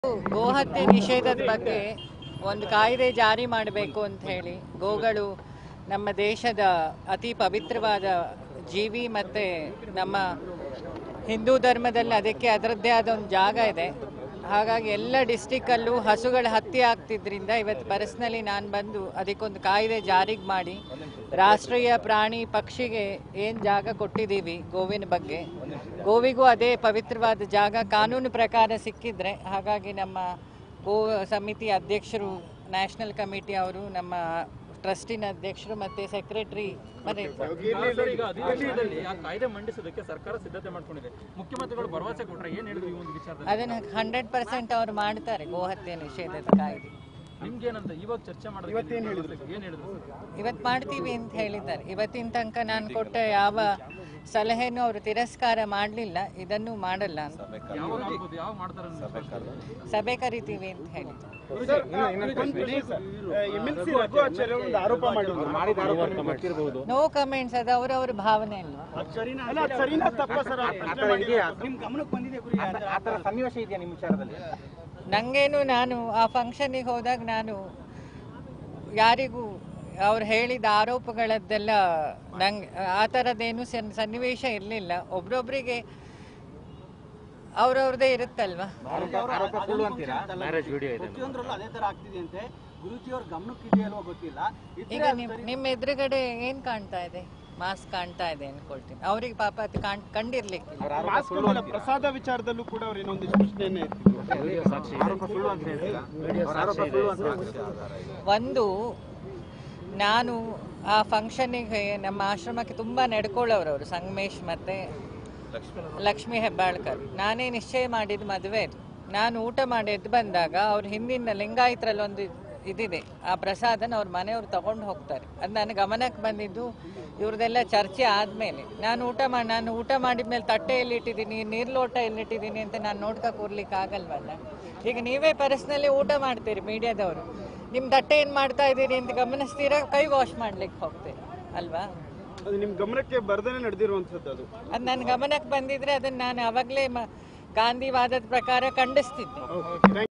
ಗೋಹತ್ಯೆ ನಿಷೇಧದ ಬಗ್ಗೆ ಒಂದು ಕಾಯ್ದೆ ಜಾರಿ ಮಾಡಬೇಕು ಅಂತ ಹೇಳಿ ಗೋಗಳು ನಮ್ಮ ದೇಶದ ಅತಿ ಪವಿತ್ರವಾದ ಜೀವಿ ಮತ್ತು ನಮ್ಮ ಹಿಂದೂ ಧರ್ಮದಲ್ಲಿ ಅದಕ್ಕೆ ಅದರದ್ದೇ ಆದ ಒಂದು ಜಾಗ ಇದೆ ಹಾಗಾಗಿ ಎಲ್ಲ ಡಿಸ್ಟಿಕ್ಕಲ್ಲೂ ಹಸುಗಳ ಹತ್ಯೆ ಆಗ್ತಿದ್ರಿಂದ ಇವತ್ತು ಪರ್ಸ್ನಲಿ ನಾನು ಬಂದು ಅದಕ್ಕೊಂದು ಕಾಯ್ದೆ ಜಾರಿಗೆ ಮಾಡಿ ರಾಷ್ಟ್ರೀಯ ಪ್ರಾಣಿ ಪಕ್ಷಿಗೆ ಏನು ಜಾಗ ಕೊಟ್ಟಿದ್ದೀವಿ ಗೋವಿನ ಬಗ್ಗೆ ಗೋವಿಗೂ ಅದೇ ಪವಿತ್ರವಾದ ಜಾಗ ಕಾನೂನು ಪ್ರಕಾರ ಸಿಕ್ಕಿದ್ರೆ ಹಾಗಾಗಿ ನಮ್ಮ ಗೋ ಸಮಿತಿ ಅಧ್ಯಕ್ಷರು ನ್ಯಾಷನಲ್ ಕಮಿಟಿ ಅವರು ನಮ್ಮ ಟ್ರಸ್ಟಿನ ಅಧ್ಯಕ್ಷರು ಮತ್ತು ಸೆಕ್ರೆಟರಿ ಮತ್ತು ಸರ್, ಈಗ ಅಧಿವೇಶನದಲ್ಲಿ ಆ ಕಾಯ್ದೆ ಮಂಡಿಸೋದಕ್ಕೆ ಸರ್ಕಾರ ಸಿದ್ಧತೆ ಮಾಡ್ಕೊಂಡಿದೆ ಮುಖ್ಯಮಂತ್ರಿಗಳು ಭರವಸೆ ಕೊಟ್ರೆ ಏನ್ ಹೇಳಿದ್ರು ಈ ಒಂದು ವಿಚಾರದಲ್ಲಿ ಅದನ್ನು ಹಂಡ್ರೆಡ್ ಪರ್ಸೆಂಟ್ ಅವ್ರು ಮಾಡ್ತಾರೆ ಗೋಹತ್ಯೆ ನಿಷೇಧದ ಕಾಯ್ದೆ ನಿಮ್ಗೇನಂತ ಇವಾಗ ಚರ್ಚೆ ಮಾಡೋದಕ್ಕೆ ಏನ್ ಹೇಳಿದ್ರು ಏನ್ ಹೇಳಿದ್ರು ಸರ್? ಇವತ್ತು ಮಾಡ್ತೀವಿ ಅಂತ ಹೇಳಿದ್ದಾರೆ ಇವತ್ತಿನ ತನಕ ನಾನು ಕೊಟ್ಟ ಯಾವ ಸಲಹೆನೂ ಅವರು ತಿರಸ್ಕಾರ ಮಾಡಲಿಲ್ಲ ಇದನ್ನು ಮಾಡಲ್ಲ ಅಂತ ಯಾವಾಗ ಆಗ್ಬೋದು ಯಾವಾಗ ಮಾಡ್ತಾರೆ ಅನ್ನೋದು ಸಭೆ ಕರಿತೀವಿ ಅಂತ ಹೇಳಿದ್ದಾರೆ ಎಂಎಲ್ಸಿ ರಘುವಾಚಾರ್ಯ ಒಂದು ಆರೋಪ ಮಾಡಿದ್ರು ನೋ ಕಮೆಂಟ್ಸ್ ಅದು ಅವರವ್ರ ಭಾವನೆ ಅಲ್ವಾ ಅಲ್ಲ ಅದು ಸರಿನಾ ತಪ್ಪ ಸರ್ ನಿಮ್ ಗಮನಕ್ಕೆ ಬಂದಿದೆ ಗುರಿ ಆ ತರ ಸನ್ನಿವೇಶ ಇದೆಯಾ ನಿಮ್ಮ ವಿಚಾರದಲ್ಲಿ ನನಗೇನು ನಾನು ಆ ಫಂಕ್ಷನಿಗೆ ಹೋದಾಗ ನಾನು ಯಾರಿಗೂ ಅವ್ರು ಹೇಳಿದ ಆರೋಪಗಳದ್ದೆಲ್ಲ ನಂಗೆ ಆ ಥರದ್ದೇನು ಸನ್ ಸನ್ನಿವೇಶ ಇರಲಿಲ್ಲ ಒಬ್ರೊಬ್ರಿಗೆ ಅವ್ರವ್ರದ್ದೇ ಇರುತ್ತಲ್ವಾ ಆರೋಪ ಸುಳ್ಳು ಅಂತೀರಾ ಪ್ರತಿಯೊಂದರಲ್ಲೂ ಅದೇ ತರ ಆಗ್ತಿದೆ ಅಂತೆ ಗುರುಜಿ ಅವ್ರ ಗಮನಕ್ಕೆ ಇದೆಯಲ್ವೋ ಗೊತ್ತಿಲ್ಲ ಈಗ ನಿಮ್ ನಿಮ್ಮ ಎದುರುಗಡೆ ಏನು ಕಾಣ್ತಾ ಇದೆ ಮಾಸ್ಕ್ ಕಾಣ್ತಾ ಇದೆ ಅನ್ಕೊಳ್ತೀನಿ ಅವ್ರಿಗೆ ಪಾಪ ಅದು ಕಾಣ್ ಕಂಡಿರ್ಲಿಕ್ಕಿಲ್ಲ ಮಾಸ್ಕ್ ಅಲ್ಲ, ಪ್ರಸಾದ ವಿಚಾರದಲ್ಲೂ ಕೂಡ ಅವ್ರು ಇನ್ನೊಂದಿಷ್ಟು ಪ್ರಶ್ನೆಯನ್ನೇ ಎತ್ತಿದ್ರು ಆರೋಪ ಸುಳ್ಳು ಅಂತ ಹೇಳ್ತೀರಾ ಅವ್ರ ಆರೋಪ ಸುಳ್ಳು ಅಂತ ಹೇಳ್ತೀರಾ? ಒಂದು ನಾನು ಆ ಫಂಕ್ಷನಿಗೆ ನಮ್ಮ ಆಶ್ರಮಕ್ಕೆ ತುಂಬ ನಡ್ಕೊಳ್ಳೋರು ಅವರು ಸಂಗಮೇಶ್ ಮತ್ತು ಲಕ್ಷ್ಮೀ ಹೆಬ್ಬಾಳ್ಕರ್ ನಾನೇ ನಿಶ್ಚಯ ಮಾಡಿದ ಮದುವೆ ಅದು ನಾನು ಊಟ ಮಾಡಿ ಎದ್ದು ಬಂದಾಗ ಅವ್ರ ಹಿಂದಿನ ಲಿಂಗಾಯತ್ರಲ್ಲಿ ಒಂದು ಇದಿದೆ ಆ ಪ್ರಸಾದನ ಅವ್ರ ಮನೆಯವ್ರು ತಗೊಂಡು ಹೋಗ್ತಾರೆ ಅದು ನನ್ನ ಗಮನಕ್ಕೆ ಬಂದಿದ್ದು ಇವ್ರದ್ದೆಲ್ಲ ಚರ್ಚೆ ಆದಮೇಲೆ ನಾನು ಊಟ ಮಾಡಿ ನಾನು ಊಟ ಮಾಡಿದ್ಮೇಲೆ ತಟ್ಟೆ ಎಲ್ಲಿಟ್ಟಿದ್ದೀನಿ ನೀರು ಲೋಟ ಎಲ್ಲಿಟ್ಟಿದ್ದೀನಿ ಅಂತ ನಾನು ನೋಡ್ಕೊ ಕೂರ್ಲಿಕ್ಕೆ ಆಗಲ್ವಲ್ಲ ಈಗ ನೀವೇ ಪರ್ಸ್ನಲಿ ಊಟ ಮಾಡ್ತೀರಿ ಮೀಡಿಯಾದವರು ನಿಮ್ಮ ತಟ್ಟೆ ಏನು ಮಾಡ್ತಾ ಇದ್ದೀರಿ ಅಂತ ಗಮನಿಸ್ತೀರಾ ಕೈ ವಾಶ್ ಮಾಡ್ಲಿಕ್ಕೆ ಹೋಗ್ತೀರಿ ಅಲ್ವಾ ಅದು ನಿಮ್ ಗಮನಕ್ಕೆ ಬರ್ದೇನೆ ನಡೆದಿರುವಂತದ್ದು ಅದು ಅದು ನನ್ನ ಗಮನಕ್ಕೆ ಬಂದಿದ್ರೆ ಅದನ್ನು ನಾನು ಅವಾಗಲೇ ಮ ಗಾಂಧಿವಾದದ ಪ್ರಕಾರ ಖಂಡಿಸ್ತಿದ್ದೆ ಓಕೆ